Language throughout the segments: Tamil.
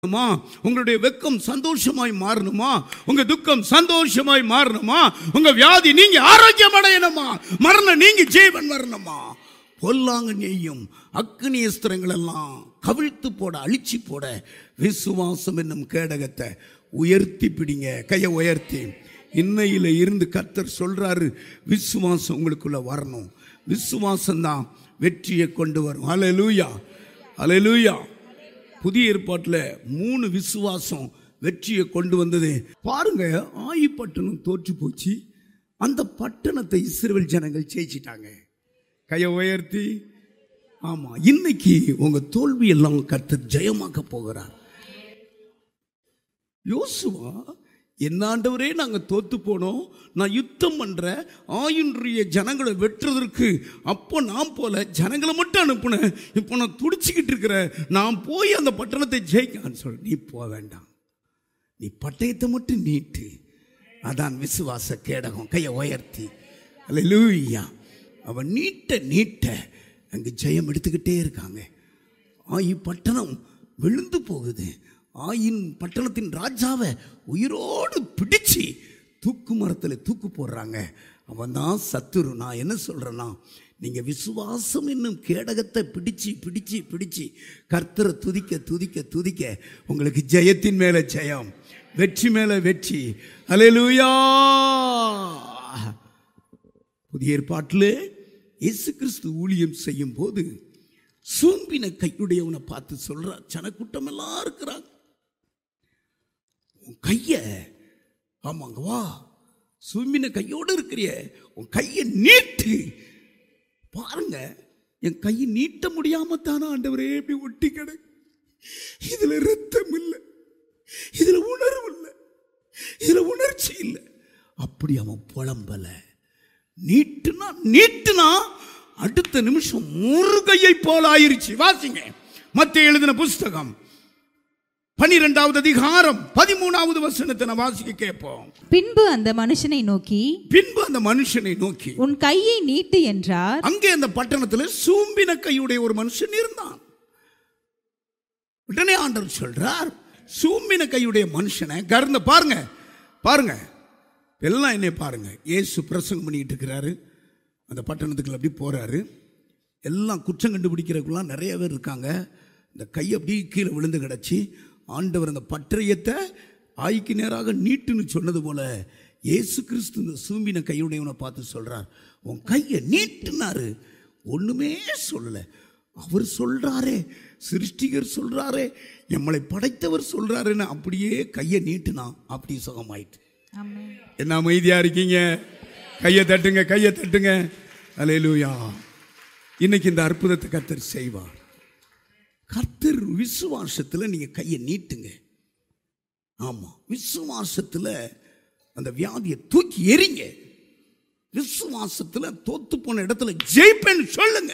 மாறணுமா உங்களுடைய வெக்கம் சந்தோஷமாய் மாறணுமா உங்க துக்கம் சந்தோஷமாய் மாறணுமா உங்க வியாதி நீங்க ஆரோக்கியம் அடையணுமா மரணம் நீங்க ஜீவன் வரணுமா பொல்லாங்க நெய்யும் அக்னி அஸ்திரங்கள் எல்லாம் கவிழ்த்து போட அழிச்சு போட விசுவாசம் என்னும் கேடகத்தை உயர்த்தி பிடிங்க கையை உயர்த்தி இன்னையில இருந்து கர்த்தர் சொல்றாரு விசுவாசம் உங்களுக்குள்ள வரணும் விசுவாசம் தான் வெற்றியை கொண்டு வரும் அலையலூயா அலையலூயா புதிய ஏற்பாட்டில் மூணு விசுவாசம் வெற்றியை கொண்டு வந்தது பாருங்க ஆயி பட்டணம் தோற்று போச்சு அந்த பட்டணத்தை இஸ்ரேல் ஜனங்கள் ஜெயிச்சிட்டாங்க கையை உயர்த்தி ஆமா இன்னைக்கு உங்க தோல்வி எல்லாம் கர்த்தர் ஜெயமாக்க போகிறார் யோசுவா என்னாண்டவரே நாங்க தோத்து போனோம் நான் யுத்தம் பண்ற ஆயுன்றிய ஜனங்களை வெட்டுறதற்கு அப்போ நான் போல ஜனங்களை மட்டும் அனுப்புனேன் இப்போ நான் துடிச்சுக்கிட்டு இருக்கிற நான் போய் அந்த பட்டணத்தை ஜெயிக்கான்னு சொல்ல நீ போக வேண்டாம் நீ பட்டயத்தை மட்டும் நீட்டு அதான் விசுவாச கேடகம் கையை உயர்த்தி அல்லேலூயா அவன் நீட்ட நீட்ட அங்கே ஜெயம் எடுத்துக்கிட்டே இருக்காங்க ஆயி பட்டணம் விழுந்து போகுது ஆயின் பட்டணத்தின் ராஜாவை உயிரோடு பிடிச்சு தூக்கு மரத்தில் தூக்கு போடுறாங்க அவன் தான் சத்துரு நான் என்ன சொல்கிறேன்னா நீங்கள் விசுவாசம் என்னும் கேடகத்தை பிடிச்சு பிடிச்சு பிடிச்சு கர்த்தரை துதிக்க துதிக்க துதிக்க உங்களுக்கு ஜெயத்தின் மேலே ஜெயம் வெற்றி மேலே வெற்றி அலையலூயா புதிய ஏற்பாட்டிலே இயேசு கிறிஸ்து ஊழியம் செய்யும் போது சூம்பின கையுடையவனை பார்த்து சொல்றார் ஜனக்கூட்டம் எல்லாம் இருக்கிறாங்க உன் கைய ஆமாங்க வா சூம்பின கையோடு இருக்கிறிய உன் கையை நீட்டு பாருங்க என் கையை நீட்ட முடியாம தானே ஆண்டவரே இப்படி ஒட்டி கிட இதுல ரத்தம் இல்லை இதுல உணர்வு இல்லை இதுல உணர்ச்சி இல்லை அப்படி அவன் புலம்பல நீட்டுனா நீட்டுனா அடுத்த நிமிஷம் முருகையை போல ஆயிருச்சு வாசிங்க மத்திய எழுதின புஸ்தகம் பனிரெண்டாவது அதிகாரம் பதிமூணாவது வசனத்தை நான் வாசிக்க கேட்போம் பின்பு அந்த மனுஷனை நோக்கி பின்பு அந்த மனுஷனை நோக்கி உன் கையை நீட்டு என்றார் அங்கே அந்த பட்டணத்தில் சூம்பின கையுடைய ஒரு மனுஷன் இருந்தான் உடனே ஆண்டவர் சொல்றார் சூம்பின கையுடைய மனுஷனை கருந்த பாருங்க பாருங்க எல்லாம் என்னை பாருங்க இயேசு பிரசங்கம் பண்ணிக்கிட்டு இருக்கிறாரு அந்த பட்டணத்துக்குள்ள அப்படி போறாரு எல்லாம் குற்றம் கண்டுபிடிக்கிறதுக்குலாம் நிறைய பேர் இருக்காங்க இந்த கை அப்படியே கீழே விழுந்து கிடச்சி ஆண்டவர் அந்த பட்டயத்தை ஆய்க்கு நேராக நீட்டுன்னு சொன்னது போல இயேசு கிறிஸ்து இந்த சூம்பின கையுடையவனை பார்த்து சொல்றார் உன் கையை நீட்டுனாரு ஒண்ணுமே சொல்லலை அவர் சொல்றாரே சிருஷ்டிகர் சொல்றாரே எம்மளை படைத்தவர் சொல்றாருன்னு அப்படியே கையை நீட்டுனா அப்படி சுகமாயிட்டு என்ன அமைதியா இருக்கீங்க கையை தட்டுங்க கையை தட்டுங்க அலையலூயா இன்னைக்கு இந்த அற்புதத்தை கர்த்தர் செய்வார் கர்த்தர் விசுவாசத்துல நீங்க கையை நீட்டுங்க ஆமா விசுவாசத்துல அந்த வியாதியை தூக்கி எறிங்க விசுவாசத்துல தோத்து போன இடத்துல ஜெயிப்பேன்னு சொல்லுங்க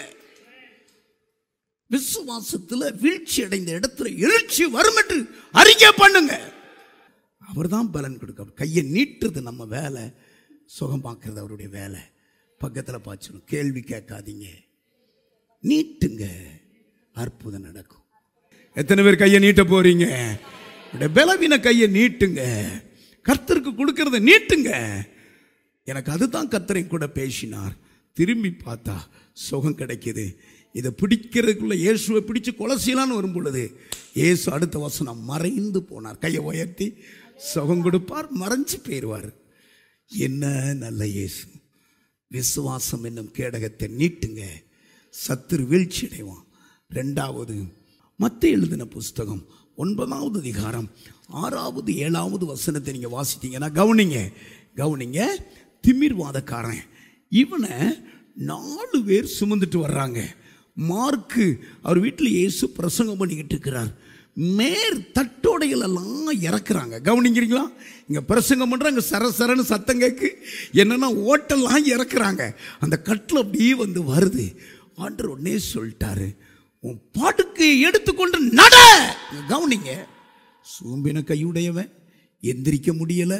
விசுவாசத்துல வீழ்ச்சி அடைந்த இடத்துல எழுச்சி வரும் என்று அறிக்கை பண்ணுங்க அவர் தான் பலன் கொடுக்க கையை நீட்டுறது நம்ம வேலை சுகம் பார்க்கறது அவருடைய வேலை பக்கத்தில் பாய்ச்சணும் கேள்வி கேட்காதீங்க நீட்டுங்க அற்புதம் நடக்கும் எத்தனை பேர் கையை நீட்ட போறீங்க உடைய பலவீன கையை நீட்டுங்க கர்த்தருக்கு கொடுக்கறத நீட்டுங்க எனக்கு அதுதான் கர்த்தரை கூட பேசினார் திரும்பி பார்த்தா சுகம் கிடைக்குது இதை பிடிக்கிறதுக்குள்ள இயேசுவை பிடிச்சு கொலை செய்யலான்னு வரும் பொழுது இயேசு அடுத்த வசனம் மறைந்து போனார் கையை உயர்த்தி சுகம் கொடுப்பார் மறைஞ்சு போயிடுவார் என்ன நல்ல இயேசு விசுவாசம் என்னும் கேடகத்தை நீட்டுங்க சத்துரு வீழ்ச்சி அடைவான் ரெண்டாவது மத்த எழுதின புஸ்தகம் ஒன்பதாவது அதிகாரம் ஆறாவது ஏழாவது வசனத்தை நீங்கள் வாசித்தீங்கன்னா கவனிங்க கவனிங்க திமிர்வாதக்காரன் இவனை நாலு பேர் சுமந்துட்டு வர்றாங்க மார்க்கு அவர் வீட்டில் இயேசு பிரசங்கம் பண்ணிக்கிட்டு இருக்கிறார் மேற் தட்டோடைகள் எல்லாம் இறக்குறாங்க கவனிக்கிறீங்களா இங்கே பிரசங்கம் பண்ணுறாங்க சர சரன்னு சத்தம் கேக்கு என்னென்னா ஓட்டெல்லாம் இறக்குறாங்க அந்த கட்டில் அப்படியே வந்து வருது ஆண்டர் உடனே சொல்லிட்டாரு உன் பாட்டுக்கு எடுத்துக்கொண்டு நட இங்க கவனிங்க சூம்பின கையுடையவன் எந்திரிக்க முடியலை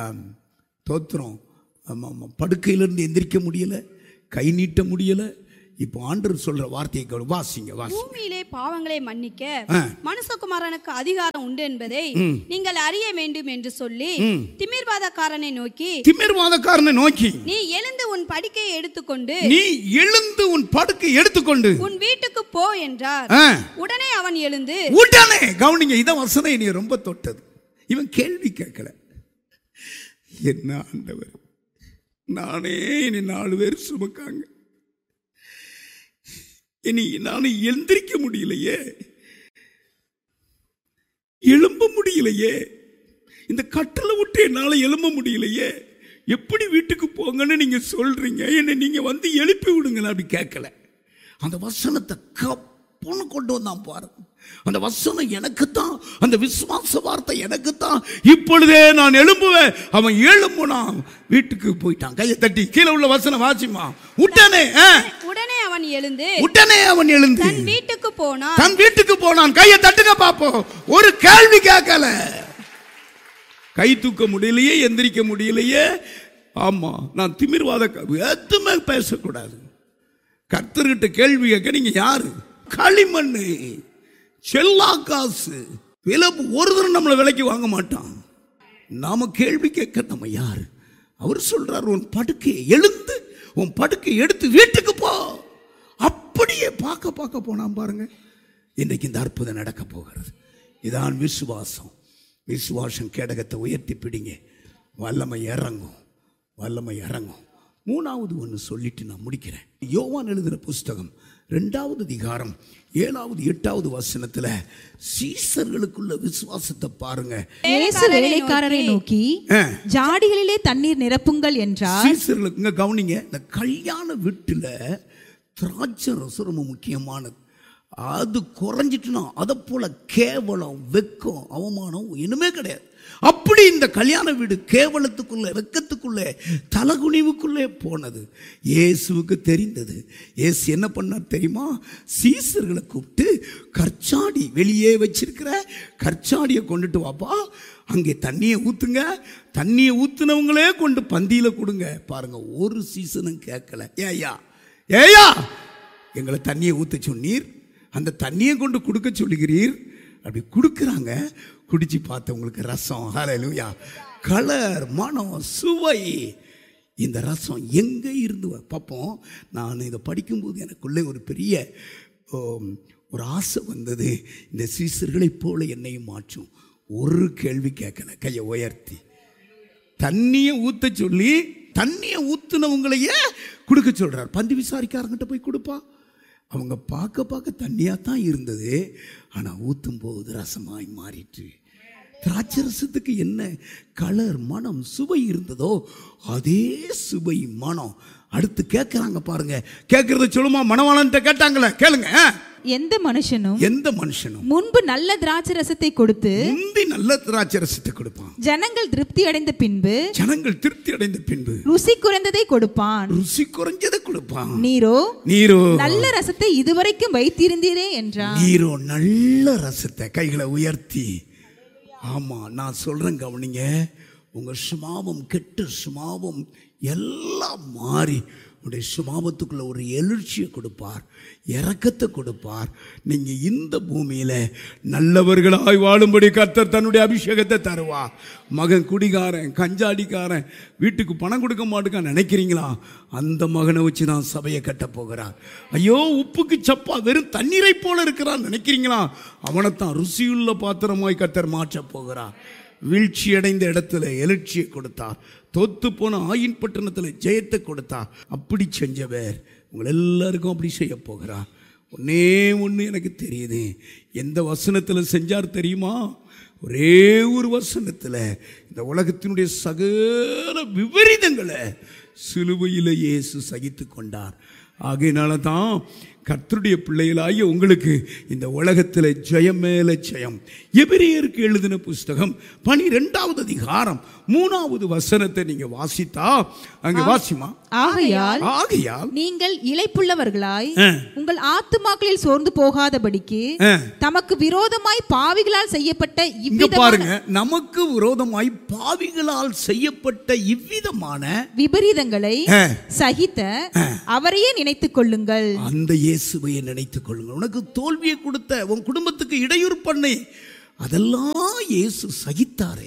தோத்திரம் ஆமாம் ஆமாம் படுக்கையிலிருந்து எந்திரிக்க முடியலை கை நீட்ட முடியலை இப்போ ஆண்டவர் சொல்ற வார்த்தையை கவனி- வாசிங்க வாசி பூமியிலே பாவங்களை மன்னிக்க ஆ. மனுஷகுமாரனுக்கு அதிகாரம் உண்டு என்பதை நீங்கள் அறிய வேண்டும் என்று சொல்லி திமிர்வாதக்காரனை நோக்கி திமிர்வாதக்காரனை நோக்கி நீ எழுந்து உன் படிக்கையை எடுத்துக்கொண்டு நீ எழுந்து உன் படுக்கை எடுத்துக்கொண்டு உன் வீட்டுக்கு போ என்றார் ஆ, உடனே அவன் எழுந்து உடனே கவனிங்க இத வசனம் என்னை ரொம்ப தொட்டது இவன் கேள்வி கேட்கல என்ன ஆண்டவர் நானே இனி நாலு பேர் சுமக்காங்க இனி நான் எந்திரிக்க முடியலையே எழும்ப முடியலையே இந்த கட்டில விட்டு என்னால எழும்ப முடியலையே எப்படி வீட்டுக்கு போங்கன்னு நீங்க சொல்றீங்க என்னை நீங்க வந்து எழுப்பி விடுங்களேன் அப்படி கேட்கல அந்த வசனத்தை கப்புன்னு கொண்டு வந்தான் பாருங்க அந்த வசனம் எனக்குத்தான் அந்த விசுவாச வார்த்தை எனக்குத்தான் இப்பொழுதே நான் எழும்புவேன் அவன் எழும்புனான் வீட்டுக்கு போயிட்டான் கையை தட்டி கீழே உள்ள வசனம் வாசிமா உடனே ஆ, உடனே அவன் எழுந்து உடனே அவன் எழுந்து தன் வீட்டுக்கு போனான் தன் வீட்டுக்கு போனான் கையை தட்டுங்க பாப்போம் ஒரு கேள்வி கேட்கல கை தூக்க முடியலையே எந்திரிக்க முடியலையே ஆமா நான் திமிர்வாத எதுவுமே பேசக்கூடாது கர்த்தர்கிட்ட கேள்வி கேட்க நீங்க யாரு களிமண்ணு செல்லா காசு விலை ஒரு தரம் நம்மளை விலைக்கு வாங்க மாட்டான் நாம கேள்வி கேட்க நம்ம யாரு அவர் சொல்றார் உன் படுக்கையை எழுந்து உன் படுக்கையை எடுத்து வீட்டுக்கு போ அப்படியே பார்க்க பார்க்க போனான் பாருங்க இன்றைக்கு இந்த அற்புதம் நடக்க போகிறது இதான் விசுவாசம் விசுவாசம் கேடகத்தை உயர்த்தி பிடிங்க வல்லமை இறங்கும் வல்லமை இறங்கும் மூணாவது ஒன்று சொல்லிட்டு நான் முடிக்கிறேன் யோவான் எழுதுகிற புஸ்தகம் ரெண்டாவது அதிகாரம் ஏழாவது எட்டாவது வசனத்துல சீசர்களுக்குள்ள விசுவாசத்தை பாருங்க இயேசு வேலைக்காரரை நோக்கி ஆ. ஜாடிகளிலே தண்ணீர் நிரப்புங்கள் என்றார் சீசர்களுக்கு இங்க கவனிங்க இந்த கல்யாண வீட்டுல திராட்சை ரசம் ரொம்ப முக்கியமானது அது குறைஞ்சிட்டுனா அதை போல கேவலம் வெக்கம் அவமானம் இனிமே கிடையாது அப்படி இந்த கல்யாண வீடு கேவலத்துக்குள்ள வெக்கத்துக்குள்ளே தலகுனிவுக்குள்ளே போனது இயேசுவுக்கு தெரிந்தது இயேசு என்ன பண்ணார் தெரியுமா சீசர்களை கூப்பிட்டு கற்சாடி வெளியே வச்சிருக்கிற கற்சாடியை கொண்டுட்டு வாப்பா அங்கே தண்ணியை ஊத்துங்க தண்ணியை ஊத்துனவங்களே கொண்டு பந்தியில கொடுங்க பாருங்க ஒரு சீசனும் கேட்கல ஏயா ஏயா எங்களை தண்ணியை ஊத்த சொன்னீர் அந்த தண்ணியை கொண்டு கொடுக்க சொல்லுகிறீர் அப்படி கொடுக்குறாங்க குடிச்சு பார்த்தவங்களுக்கு ரசம் ஹalleluya கலர் மனம் சுவை இந்த ரசம் எங்கே இருந்து வ- பார்ப்போம் நான் இதை படிக்கும்போது எனக்குள்ளே ஒரு பெரிய ஓம், ஒரு ஆசை வந்தது இந்த சீசர்களைப் போல என்னையும் மாற்றும் ஒரு கேள்வி கேட்கல கையை உயர்த்தி தண்ணியை ஊத்த சொல்லி தண்ணியை ஊத்துனவங்களையே கொடுக்க சொல்றார் பந்தி விசாரிக்காரங்கிட்ட போய் கொடுப்பா அவங்க பார்க்க பார்க்க தண்ணியா தான் இருந்தது ஆனா ஊத்தும் போது ரசமாய் மாறிட்டு திராட்சை ரசத்துக்கு என்ன கலர் மனம் சுவை இருந்ததோ அதே சுவை மனம் அடுத்து கேட்கறாங்க பாருங்க கேட்கறத சொல்லுமா மணவாளன்ட்ட கேட்டாங்களே கேளுங்க எந்த மனுஷனும் எந்த மனுஷனும் முன்பு நல்ல திராட்சை ரசத்தை கொடுத்து முந்தி நல்ல திராட்சை ரசத்தை கொடுப்பான் ஜனங்கள் திருப்தி அடைந்த பின்பு ஜனங்கள் திருப்தி அடைந்த பின்பு ருசி குறைந்ததை கொடுப்பான் ருசி குறைஞ்சதை கொடுப்பான் நீரோ நீரோ நல்ல ரசத்தை இதுவரைக்கும் வைத்திருந்தீரே என்றான் நீரோ நல்ல ரசத்தை கைகளை உயர்த்தி ஆமா நான் சொல்றேன் கவனிங்க உங்க சுமாவம் கெட்ட சுமாவம் எல்லாம் மாறி உடைய சுபாவத்துக்குள்ள ஒரு எழுச்சியை கொடுப்பார் இரக்கத்தை கொடுப்பார் நீங்க இந்த பூமியில நல்லவர்களாய் வாழும்படி கர்த்தர் தன்னுடைய அபிஷேகத்தை தருவார் மகன் குடிகாரன் கஞ்சாடிக்காரன் வீட்டுக்கு பணம் கொடுக்க மாட்டேங்க நினைக்கிறீங்களா அந்த மகனை வச்சு நான் சபையை கட்ட போகிறார் ஐயோ உப்புக்கு சப்பா வெறும் தண்ணீரை போல இருக்கிறான் நினைக்கிறீங்களா அவனைத்தான் ருசியுள்ள பாத்திரமாய் கர்த்தர் மாற்றப் போகிறார் வீழ்ச்சி அடைந்த இடத்துல எழுச்சியை கொடுத்தார் தொத்து போன ஆயின் பட்டணத்தில் ஜெயத்தை கொடுத்தார் அப்படி செஞ்சவர் உங்கள் எல்லாருக்கும் அப்படி செய்ய போகிறார் ஒன்னே ஒன்று எனக்கு தெரியுது எந்த வசனத்தில் செஞ்சார் தெரியுமா ஒரே ஒரு வசனத்தில் இந்த உலகத்தினுடைய சகல விபரீதங்களை சிலுவையில் இயேசு சகித்து கொண்டார் ஆகையினால தான் கர்த்தருடைய பிள்ளைகளாகிய உங்களுக்கு இந்த உலகத்தில் ஜெயம் மேல ஜெயம் எபிரேயருக்கு எழுதின புஸ்தகம் பனிரெண்டாவது அதிகாரம் மூணாவது வசனத்தை நீங்க வாசித்தா அங்க வாசிமா ஆகையால் ஆகையால் நீங்கள் இளைப்புள்ளவர்களாய் ஆ. உங்கள் ஆத்துமாக்களில் சோர்ந்து போகாதபடிக்கு ஆ. தமக்கு விரோதமாய் பாவிகளால் செய்யப்பட்ட இங்க இவ்விதமான பாருங்க நமக்கு விரோதமாய் பாவிகளால் செய்யப்பட்ட இவ்விதமான விபரீதங்களை ஆ. சகித்த அவரையே நினைத்துக் கொள்ளுங்கள் அந்த இயேசுவை நினைத்துக் கொள்ளுங்கள் உனக்கு தோல்வியை கொடுத்த உன் குடும்பத்துக்கு இடையூறு பண்ணி அதெல்லாம் இயேசு சகித்தாரே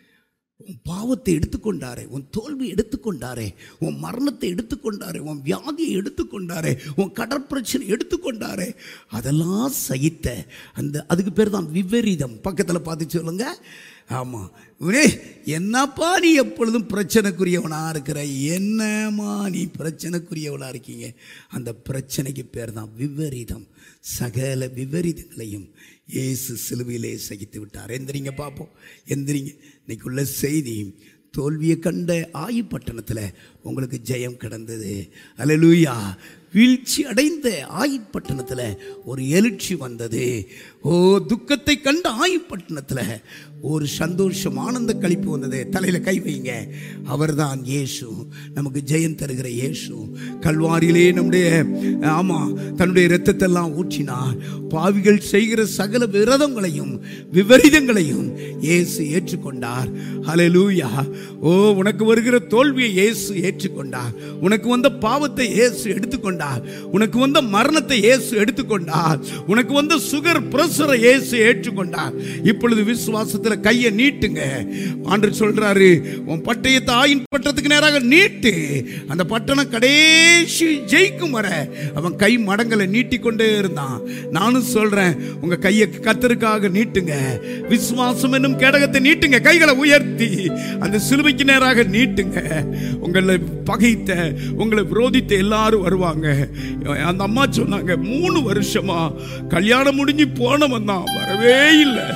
உன் பாவத்தை எடுத்துக்கொண்டாரே உன் தோல்வி எடுத்துக்கொண்டாரே உன் மரணத்தை எடுத்துக்கொண்டாரே உன் வியாதியை எடுத்துக்கொண்டாரே உன் கடற்பிரச்சனை எடுத்துக்கொண்டாரே அதெல்லாம் சகித்த அந்த அதுக்கு பேர் தான் விபரீதம் பக்கத்தில் பார்த்து சொல்லுங்க ஆமாம் இவனே என்னப்பா நீ எப்பொழுதும் பிரச்சனைக்குரியவனா இருக்கிற என்னம்மா நீ பிரச்சனைக்குரியவனா இருக்கீங்க அந்த பிரச்சனைக்கு பேர் தான் விபரீதம் சகல விபரீதங்களையும் இயேசு சிலுவையிலே சகித்து விட்டார் எந்திரிங்க பார்ப்போம் எந்திரிங்க இன்னைக்குள்ள செய்தி தோல்வியை கண்ட ஆயிப்பட்டணத்தில் உங்களுக்கு ஜெயம் கிடந்தது அல்லேலூயா வீழ்ச்சி அடைந்த ஆயிப்பட்டணத்தில் ஒரு எழுச்சி வந்தது ஓ துக்கத்தை கண்ட ஆயிப்பட்டணத்தில் ஒரு சந்தோஷம் ஆனந்த கழிப்பு வந்தது தலையில் கை வைங்க அவர்தான் இயேசு நமக்கு ஜெயம் தருகிற இயேசு கல்வாரியிலே நம்முடைய ஆமாம் தன்னுடைய இரத்தத்தெல்லாம் ஊற்றினார் பாவிகள் செய்கிற சகல விரதங்களையும் விபரீதங்களையும் இயேசு ஏற்றுக்கொண்டார் ஹalleluya ஓ உனக்கு வருகிற தோல்வியை இயேசு ஏற்றுக்கொண்டார் உனக்கு வந்த பாவத்தை இயேசு எடுத்துக்கொண்டார் உனக்கு வந்த மரணத்தை இயேசு எடுத்துக்கொண்டார் உனக்கு வந்த சுகர் பிரஷரை இயேசு ஏற்றுக்கொண்டார் இப்பொழுது விசுவாசத்தில் கையை நீட்டுங்க ஆண்டு சொல்றாரு உன் பட்டயத்தை ஆயின் பட்டத்துக்கு நேராக நீட்டு அந்த பட்டணம் கடைசி ஜெயிக்கும் வர அவன் கை மடங்களை நீட்டிக்கொண்டே இருந்தான் நானும் சொல்றேன் உங்க கையை கத்தருக்காக நீட்டுங்க விசுவாசம் என்னும் கேடகத்தை நீட்டுங்க கைகளை உயர்த்தி அந்த சிலுவைக்கு நேராக நீட்டுங்க உங்களை பகைத்த உங்களை விரோதித்த எல்லாரும் வருவாங்க அந்த அம்மா சொன்னாங்க மூணு வருஷமா கல்யாணம் முடிஞ்சு போனவன் தான் வரவே இல்லை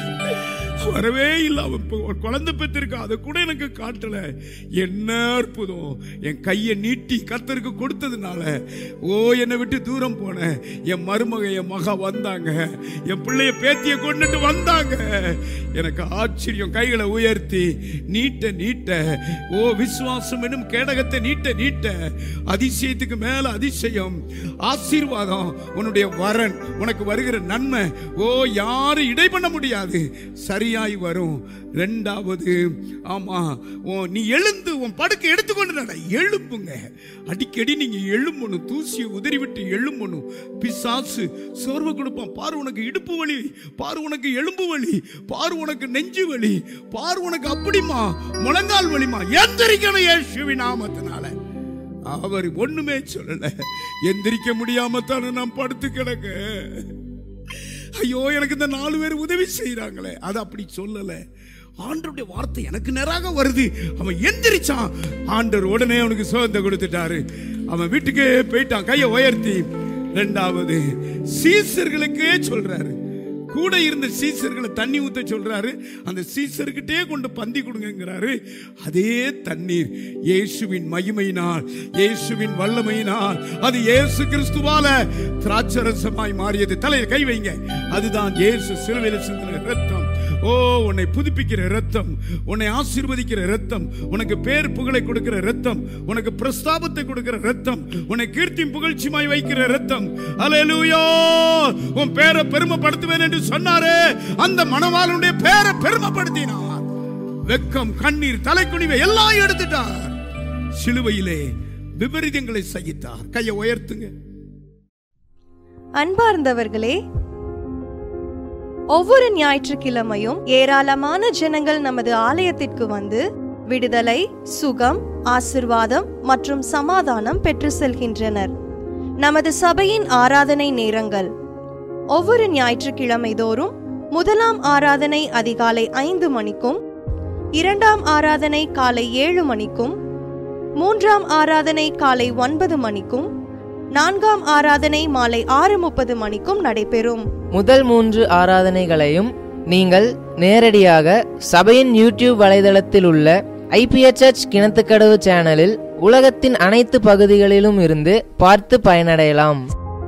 வரவே இல்லை அவன் இப்போ ஒரு குழந்தை பெற்றிருக்கா அதை கூட எனக்கு காட்டல என்ன அற்புதம் என் கையை நீட்டி கத்தருக்கு கொடுத்ததுனால ஓ என்னை விட்டு தூரம் போனேன் என் மருமக என் மகா வந்தாங்க என் பிள்ளைய பேத்திய கொண்டுட்டு வந்தாங்க எனக்கு ஆச்சரியம் கைகளை உயர்த்தி நீட்ட நீட்ட ஓ விசுவாசம் என்னும் கேடகத்தை நீட்ட நீட்ட அதிசயத்துக்கு மேல அதிசயம் ஆசீர்வாதம் உன்னுடைய வரன் உனக்கு வருகிற நன்மை ஓ யாரும் இடை பண்ண முடியாது சரியாய் வரும் ரெண்டாவது ஆமா ஓ நீ எழுந்து உன் படுக்கை எடுத்துக்கொண்டு நட எழுப்புங்க அடிக்கடி நீங்க எழும்பணும் தூசியை உதறி விட்டு எழும்பணும் பிசாசு சோர்வு கொடுப்பான் பாரு உனக்கு இடுப்பு வலி பாரு உனக்கு எலும்பு வலி பாரு உனக்கு நெஞ்சு வலி பாரு உனக்கு அப்படிமா முழங்கால் வலிமா எந்திரிக்கணும் இயேசுவின் நாமத்தினால அவர் ஒண்ணுமே சொல்லல எந்திரிக்க முடியாம தானே நான் படுத்து கிடக்க ஐயோ எனக்கு இந்த நாலு பேர் உதவி செய்யறாங்களே அது அப்படி சொல்லல ஆண்டருடைய வார்த்தை எனக்கு நேராக வருது அவன் எந்திரிச்சான் ஆண்டவர் உடனே அவனுக்கு சுகத்தை கொடுத்துட்டாரு அவன் வீட்டுக்கே போயிட்டான் கையை உயர்த்தி ரெண்டாவது சீசர்களுக்கே சொல்றாரு கூட இருந்த சீசர்களை தண்ணி ஊத்த சொல்றாரு அந்த சீசர்கிட்டே கொண்டு பந்தி கொடுங்கிறாரு அதே தண்ணீர் இயேசுவின் மகிமையினால் இயேசுவின் வல்லமையினால் அது இயேசு கிறிஸ்துவால திராட்சரசமாய் மாறியது தலையில் கை வைங்க அதுதான் இயேசு சிலுவையில் சிந்தின ரத்தம் ஓ உன்னை புதுப்பிக்கிற ரத்தம் உன்னை ஆசீர்வதிக்கிற ரத்தம் உனக்கு பேர் புகழை கொடுக்கிற ரத்தம் உனக்கு பிரஸ்தாபத்தை கொடுக்கிற ரத்தம் உன்னை கீர்த்தியும் புகழ்ச்சியுமாய் வைக்கிற ரத்தம் அலையலூயா உன் பேரை பெருமைப்படுத்துவேன் என்று சொன்னாரே அந்த மணவாளனுடைய பேரை பெருமைப்படுத்தினார் வெக்கம் கண்ணீர் தலைக்குனிவை எல்லாம் எடுத்துட்டார் சிலுவையிலே விபரீதங்களை சகித்தார் கையை உயர்த்துங்க அன்பார்ந்தவர்களே ஒவ்வொரு ஞாயிற்றுக்கிழமையும் ஏராளமான ஜனங்கள் நமது ஆலயத்திற்கு வந்து விடுதலை சுகம் ஆசிர்வாதம் மற்றும் சமாதானம் பெற்று செல்கின்றனர் நமது சபையின் ஆராதனை நேரங்கள் ஒவ்வொரு ஞாயிற்றுக்கிழமை தோறும் முதலாம் ஆராதனை அதிகாலை ஐந்து மணிக்கும் இரண்டாம் ஆராதனை காலை ஏழு மணிக்கும் மூன்றாம் ஆராதனை காலை ஒன்பது மணிக்கும் நான்காம் ஆராதனை மாலை ஆறு முப்பது மணிக்கும் நடைபெறும் முதல் மூன்று ஆராதனைகளையும் நீங்கள் நேரடியாக சபையின் யூடியூப் வலைதளத்தில் உள்ள ஐபிஎச்எச் கிணத்துக்கடவு சேனலில் உலகத்தின் அனைத்து பகுதிகளிலும் இருந்து பார்த்து பயனடையலாம்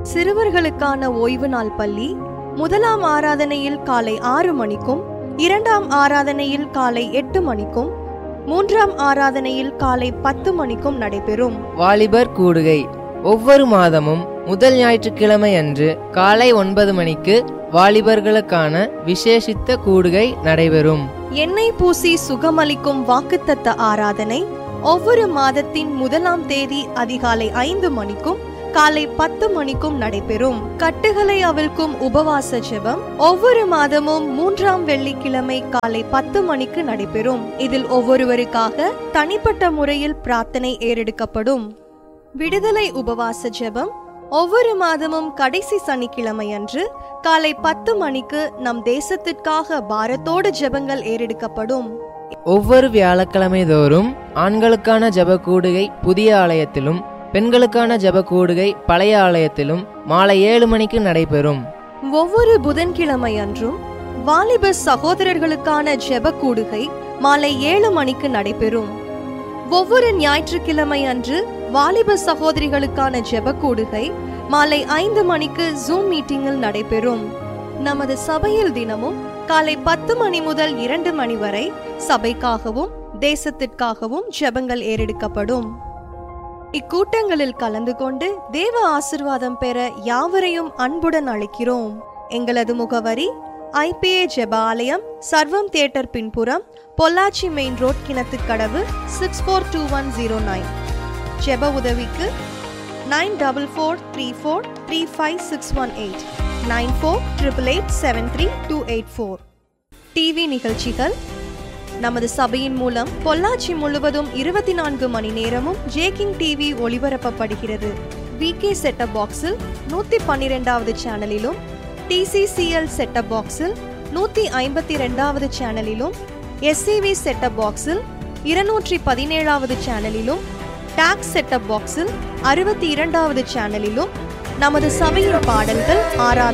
சிறுவர்களுக்கான ஓய்வு நாள் பள்ளி முதலாம் ஆராதனையில் காலை ஆறு மணிக்கும் இரண்டாம் ஆராதனையில் காலை எட்டு மணிக்கும் மூன்றாம் ஆராதனையில் காலை பத்து மணிக்கும் நடைபெறும் வாலிபர் கூடுகை ஒவ்வொரு மாதமும் முதல் ஞாயிற்றுக்கிழமை அன்று காலை ஒன்பது மணிக்கு வாலிபர்களுக்கான விசேஷித்த கூடுகை நடைபெறும் எண்ணெய் பூசி சுகமளிக்கும் வாக்குத்தத்த ஆராதனை ஒவ்வொரு மாதத்தின் முதலாம் தேதி அதிகாலை ஐந்து மணிக்கும் காலை பத்து மணிக்கும் நடைபெறும் கட்டுகளை அவிழ்க்கும் உபவாச ஜெபம் ஒவ்வொரு மாதமும் மூன்றாம் வெள்ளிக்கிழமை காலை பத்து மணிக்கு நடைபெறும் இதில் ஒவ்வொருவருக்காக தனிப்பட்ட முறையில் பிரார்த்தனை ஏறெடுக்கப்படும் விடுதலை உபவாச ஜெபம் ஒவ்வொரு மாதமும் கடைசி சனிக்கிழமை அன்று காலை பத்து மணிக்கு நம் தேசத்திற்காக பாரத்தோடு ஜெபங்கள் ஏறெடுக்கப்படும் ஒவ்வொரு வியாழக்கிழமை தோறும் ஆண்களுக்கான ஜெப கூடுகை புதிய ஆலயத்திலும் பெண்களுக்கான ஜெப கூடுகை பழைய ஆலயத்திலும் மாலை ஏழு மணிக்கு நடைபெறும் ஒவ்வொரு புதன்கிழமை அன்றும் வாலிப சகோதரர்களுக்கான ஜெப கூடுகை மாலை ஏழு மணிக்கு நடைபெறும் ஒவ்வொரு ஞாயிற்றுக்கிழமை அன்று வாலிப சகோதரிகளுக்கான ஜெப கூடுகை மாலை ஐந்து மணிக்கு ஜூம் மீட்டிங்கில் நடைபெறும் நமது சபையில் தினமும் காலை பத்து மணி முதல் இரண்டு மணி வரை சபைக்காகவும் தேசத்திற்காகவும் ஜெபங்கள் ஏறெடுக்கப்படும் இக்கூட்டங்களில் கலந்து கொண்டு தேவ ஆசிர்வாதம் பெற யாவரையும் அன்புடன் அழைக்கிறோம் எங்களது முகவரி ஐபிஏ ஜெப ஆலயம் சர்வம் தியேட்டர் பின்புறம் Pollachi main road Kinathukadavu six four two one zero nine ஜெப உதவிக்கு nine double four three four three five six one eight nine four triple eight seven three two eight four TV நிகழ்ச்சிகள் நமது சபையின் மூலம் பொள்ளாச்சி முழுவதும் இருபத்தி நான்கு மணி நேரமும் ஜேகிங் டிவி ஒளிபரப்பப்படுகிறது விகே செட்டப் பாக்ஸில் நூத்தி பன்னிரெண்டாவது சேனலிலும் டிசிசிஎல் செட்டப் பாக்ஸில் நூத்தி ஐம்பத்தி ரெண்டாவது சேனலிலும் எஸ்சிவி செட்டப் பாக்ஸில் இருநூற்றி பதினேழாவது சேனலிலும் டாக்ஸ் செட்டப் பாக்ஸில் அறுபத்தி இரண்டாவது சேனலிலும் நமது சபையின் பாடல்கள் ஆராதனை